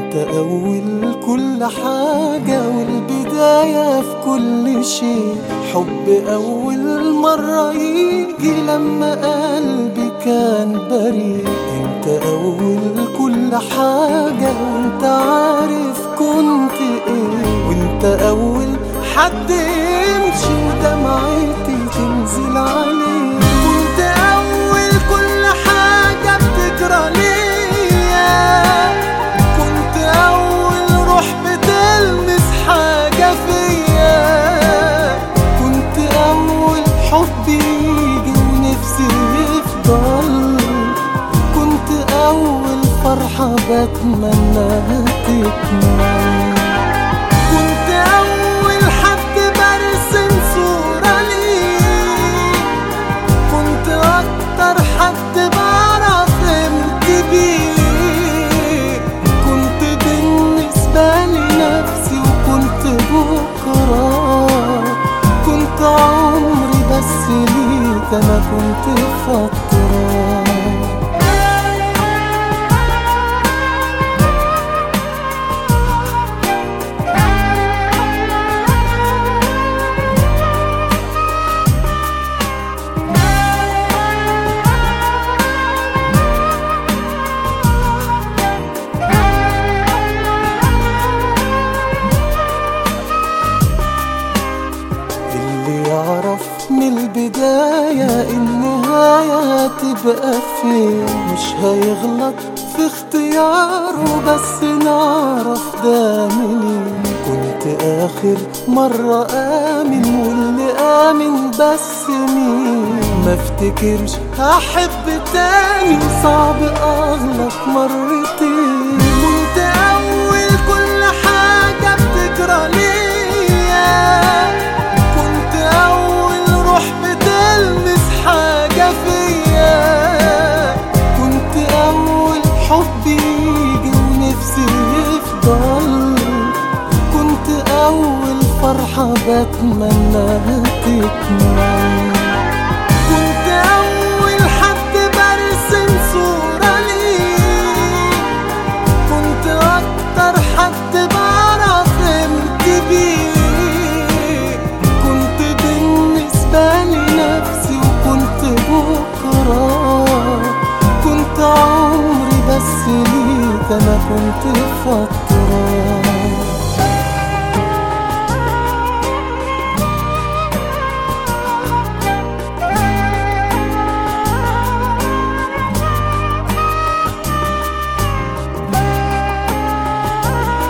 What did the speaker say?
انت اول كل حاجة والبداية في كل شيء حب اول مرة يجي لما قلبي كان بريء انت اول كل حاجة وانت عارف كنت ايه وانت اول حد يمشي ودمعتي تنزل عليه كنت اول كل حاجة بتجرى ليا كنت اول روح بتلمس حاجة فيا كنت اول حب يجي ونفسي يفضل كنت اول فرحة بتمناها تكمل كنت أول حد برسم صورة ليه كنت أكتر حد بعرف قيمتي بيه كنت بالنسبة لنفسي وكنت بكرة كنت عمري بس ليك أنا كنت فترة اللي يعرف من البداية النهاية تبقى فين مش هيغلط في اختياره بس نعرف ده منين كنت آخر مرة آمن واللي آمن بس مين ما افتكرش هحب تاني صعب أغلط مرتين كنت أول كل حاجة بتجرى ليا كنت أول روح بتلمس حاجة فيا كنت أول حب يجي ونفسي يفضل كنت أول فرحة بتمناها تكمل كنت أول حد برسم صورة ليه كنت أكتر حد بعرف قيمتي بيه كنت بالنسبة لنفسي وكنت بكرة كنت عمري بس ليك أنا كنت فترة